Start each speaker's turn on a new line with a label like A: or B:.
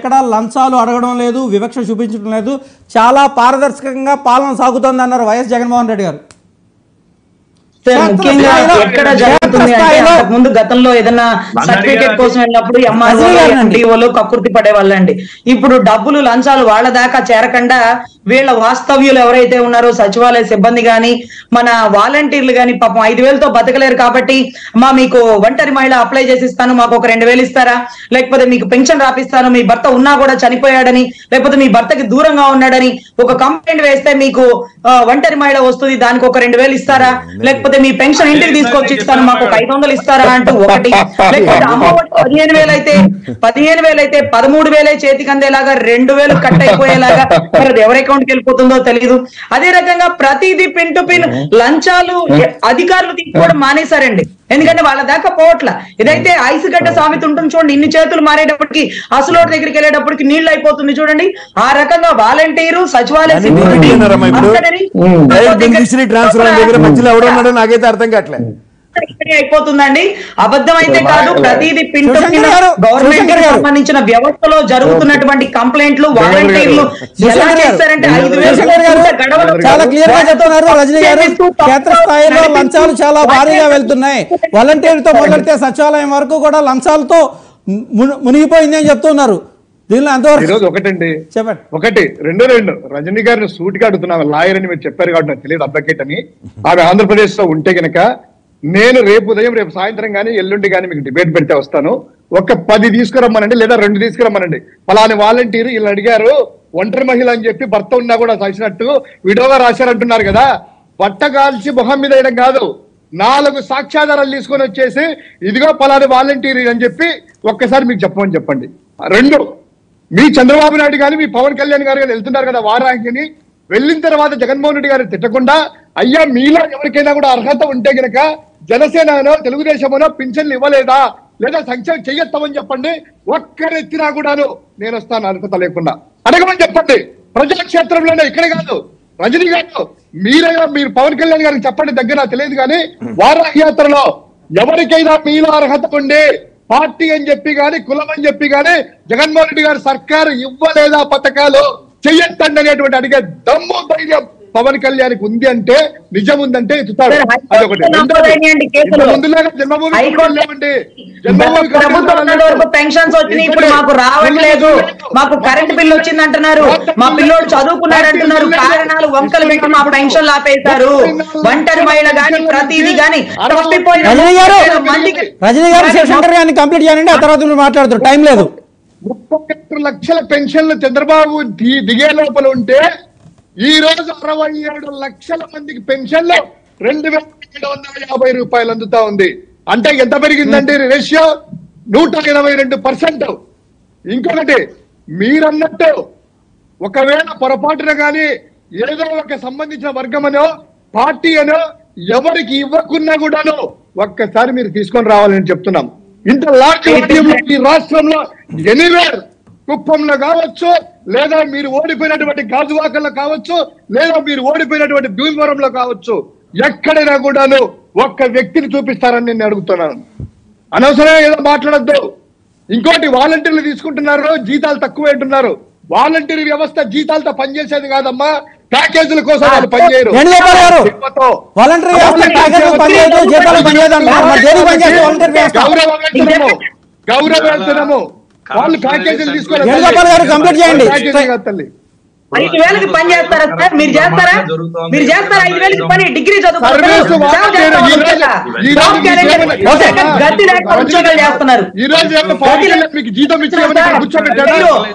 A: ఎక్కడా లంచాలు అడగడం లేదు వివక్ష చూపించడం లేదు చాలా పారదర్శకంగా పాలన సాగుతోంది అన్నారు వైఎస్ జగన్మోహన్ రెడ్డి గారు
B: సార్ ముఖ్యంగా
A: క్షేత్రస్థాయిలో-
B: ఎక్కడ జరుగుతుంది అంటే
A: క్షేత్రస్థాయిలో-
B: అంతకు ముందు గతంలో ఏదైనా సర్టిఫికేట్ కోసం వెళ్ళినప్పుడు ఎంఆర్ఓ
A: అదే కాదండి.
B: ఎండిఓలు కక్కుర్తి పడే వాళ్ళండి ఇప్పుడు డబ్బులు లంచాలు వాళ్ళ దాకా చేరకుండా వీళ్ళ వాస్తవ్యులు ఎవరైతే ఉన్నారో సచివాలయ సిబ్బంది గాని మన వాలంటీర్లు గాని పాపం ఐదు వేలతో బతకలేరు కాబట్టి మా మీకు ఒంటరి మహిళ అప్లై చేసి ఇస్తాను మాకు ఒక రెండు వేలు ఇస్తారా లేకపోతే మీకు పెన్షన్ రాపిస్తాను మీ భర్త ఉన్నా కూడా చనిపోయాడని లేకపోతే మీ భర్తకి దూరంగా ఉన్నాడని ఒక కంప్లైంట్ వేస్తే మీకు ఆ, ఒంటరి మహిళ వస్తుంది దానికి ఒక రెండు వేలు ఇస్తారా లేకపోతే మీ పెన్షన్ ఇంటికి తీసుకొచ్చి ఇస్తాను మాకు ఒక ఐదు వందలు ఇస్తారా అంటూ ఒకటి లేకపోతే అమ్మ ఒడి పదిహేను వేలు అయితే పదిహేను వేలు అయితే పదమూడు వేలే చేతికి అందేలాగా రెండు వేలు కట్ అయిపోయేలాగా మరి అది ఎవరి అకౌంట్ కి వెళ్ళిపోతుందో తెలియదు అదే రకంగా ప్రతిదీ పిన్ టు పిన్ లంచాలు ఎ- అధికారులు తీసుకోవడం మానేశారండి ఎందుకంటే వాళ్ళ దాకా పోవట్ల ఇదైతే ఐసుగడ్డ సామెత ఉంటుంది చూడండి ఇన్ని చేతులు మారేటప్పటికి అసలోటి దగ్గరికి వెళ్ళేటప్పటికి నీళ్లు అయిపోతుంది చూడండి ఆ రకంగా వాలంటీరు సచివాలయ
C: కానీ
B: సిబ్బంది
C: మీరు విన్నారమ్మా ఇప్పుడు?
B: అందరినీ
C: డైరెక్ట్ బెనిఫిషరీ ట్రాన్స్ఫర్ అనే దగ్గర మధ్యలో ఎవడో ఉన్నాడో నాకైతే అర్థం కావట్లే
B: ఇక్కడే అయిపోతుందండి అబద్ధం అయితే కాదు ప్రతిదీ పిన్ టు పిన్
A: శివశంకర్ గారు,
B: గవర్నమెంట్
A: శివశంకర్
B: కి
A: గారు.
B: సంబంధించిన వ్యవస్థలో జరుగుతున్నటువంటి కంప్లైంట్లు వాలంటీర్లు ఎలా
A: శివశంకర్ గారు,
B: చేస్తారంటే ఐదు వేలు
A: శివశంకర్ గారు
B: గడవలు
A: చాలా క్లియర్ గా చెప్తున్నారు రజనీ గారు
B: చేపిస్తూ
A: క్షేత్ర స్థాయిలో
B: నడిపిస్తూ
A: లంచాలు చాలా భారీగా వెళ్తున్నాయి వాలంటీర్తో మొదలెడితే సచివాలయం వరకు కూడా లంచాలతో ముని- మునిగిపోయింది అని చెప్తున్నారు దీనిలో ఎంతవరకు
D: ఈరోజు ఒకటండి
A: చెప్పండి
D: ఒకటి రెండు రెండు రజనీ గారిని సూటిగా అడుగుతున్నాను లాయర్ అని మీరు చెప్పారు కాబట్టి నాకు తెలియదు అడ్వకేట్ అని ఆమె ఆంధ్రప్రదేశ్ లో ఉంటే గనక నేను రేపు ఉదయం రేపు సాయంత్రం కానీ ఎల్లుండి కానీ మీకు డిబేట్ పెడితే వస్తాను ఒక పది తీసుకురమ్మనండి లేదా రెండు తీసుకురమ్మనండి ఫలాని వాలంటీర్ వీళ్ళు అడిగారు ఒంటరి మహిళ అని చెప్పి భర్త ఉన్నా కూడా రాసినట్టు విడోగా రాశారంటున్నారు కదా బట్ట కాల్చి మొహం మీద వేయడం కాదు నాలుగు సాక్ష్యాధారాలు తీసుకొని వచ్చేసి ఇదిగో పలాని వాలంటీర్ అని చెప్పి ఒక్కసారి మీకు చెప్పమని చెప్పండి రెండు మీ చంద్రబాబు నాయుడు గాని మీ పవన్ కళ్యాణ్ గారు కానీ వెళ్తున్నారు కదా వారానికి వెళ్ళిన తర్వాత జగన్మోహన్ రెడ్డి గారు తిట్టకుండా అయ్యా మీలో ఎవరికైనా కూడా అర్హత ఉంటే గనక జనసేననో తెలుగుదేశమనో పింఛన్లు ఇవ్వలేదా లేదా సంక్షేమం చెయ్యొస్తామని చెప్పండి ఒక్కరెత్తినా కూడాను నేను వస్తాను అర్హత లేకుండా అడగమని చెప్పండి ప్రజాక్షేత్రంలోనే ఇక్కడే కాదు రజనీ గారు మీరైనా మీరు పవన్ కళ్యాణ్ గారికి చెప్పండి దగ్గర నాకు తెలియదు కానీ వారాహి యాత్రలో ఎవరికైనా మీలో అర్హత ఉండి పార్టీ అని చెప్పి గాని కులం అని చెప్పి గాని జగన్మోహన్ రెడ్డి గారు సర్కారు ఇవ్వలేదా పథకాలు చెయ్యొద్దండి అనేటువంటి అడిగే దమ్ము ధైర్యం పవన్ కళ్యాణ్కి ఉంది అంటే నిజం ఉందంటే ఎత్తుతాడు
B: సార్, హైకోర్టులో
D: అదొకటి
B: నమోదు అయినాయండి కేసులు.
D: ఇంత ముందులాగా జన్మభూమి
B: హైకోర్టు-
D: వెళ్ళామండి జన్మభూమి
B: ప్రభుత్వం ఉన్నంత వరకు పెన్షన్స్ వచ్చినాయి ఇప్పుడు మాకు రావట్లేదు మాకు కరెంట్ బిల్ వచ్చింది అంటున్నారు మా పిల్లోడు చదువుకున్నాడు అంటున్నారు కారణాలు వంకలు పెట్టి మా పెన్షన్లు ఆపేశారు ఒంటరి మహిళ గాని ప్రతిదీ గాని తప్పిపోయిన
A: రజనీ గారు
B: మందికి
A: రజనీ గారు శివశంకర్ గారిని కంప్లీట్ చేయండి ఆ తర్వాత మీరు మాట్లాడుతారు టైం లేదు
D: ముప్పై ఒక్క లక్షల పెన్షన్లు చంద్రబాబు ది- దిగే లోపల ఉంటే ఈ రోజు అరవై ఏడు లక్షల మందికి పెన్షన్లు రెండు వేల ఏడు వందల యాభై రూపాయలు అందుతా ఉంది అంటే ఎంత పెరిగిందంటే రేషియో నూట ఎనభై రెండు పర్సెంట్ ఇంకొకటి మీరన్నట్టు ఒకవేళ పొరపాటున గాని ఏదో ఒక సంబంధించిన వర్గమనో పార్టీ అనో ఎవరికి ఇవ్వకున్నా కూడాను ఒక్కసారి మీరు తీసుకొని రావాలని చెప్తున్నాం ఇంత లార్జ్ వాల్యూమ్లో ఈ రాష్ట్రంలో ఎనీవేర్ కుప్పంలో కావచ్చు లేదా మీరు ఓడిపోయినటువంటి గాజువాకల్లో కావచ్చు లేదా మీరు ఓడిపోయినటువంటి భీమవరంలో కావచ్చు ఎక్కడైనా కూడాను ఒక్క వ్యక్తిని చూపిస్తారని నేను అడుగుతున్నాను అనవసరంగా ఏదో మాట్లాడద్దు ఇంకోటి వాలంటీర్లు తీసుకుంటున్నారు జీతాలు తక్కువ అంటున్నారు వాలంటీర్ వ్యవస్థ జీతాలతో పనిచేసేది కాదమ్మా ప్యాకేజీల కోసం వాళ్ళు పనిచేయరు
A: వేణుగోపాల్ గారు,
D: జీతంతో.
A: వాలంటీర్ వ్యవస్థ ప్యాకేజీలకు పనిచేయదు, జీతాలకు పనిచేయదు అంటున్నారు. మరి దేనికి పనిచేస్తుంది వాలంటీర్ వ్యవస్థ?
D: గౌరవ వేతనము గౌరవ వేతనము వాళ్ళు ప్యాకేజీలు తీసుకోవాలి
A: వేణుగోపాల్ గారు కంప్లీట్ చేయండి.
D: ప్యాకేజీ కాదు తల్లి
B: ఐదు వేలకి పని చేస్తారా సార్ మీరు చేస్తారా మీరు చేస్తారా ఐదు వేలకి పని డిగ్రీ
D: సర్వీస్ వాలంటీర్ ఈ రోజు- ఈ రోజు మీకు ఏమైనా-
B: గతి లేక ఉద్యోగాలు చేస్తున్నారు
D: ఈ రోజు ఏమైనా పవన్ కళ్యాణ్ మీకు జీతం ఇచ్చి ఏమైనా కూర్చోబెట్టాడా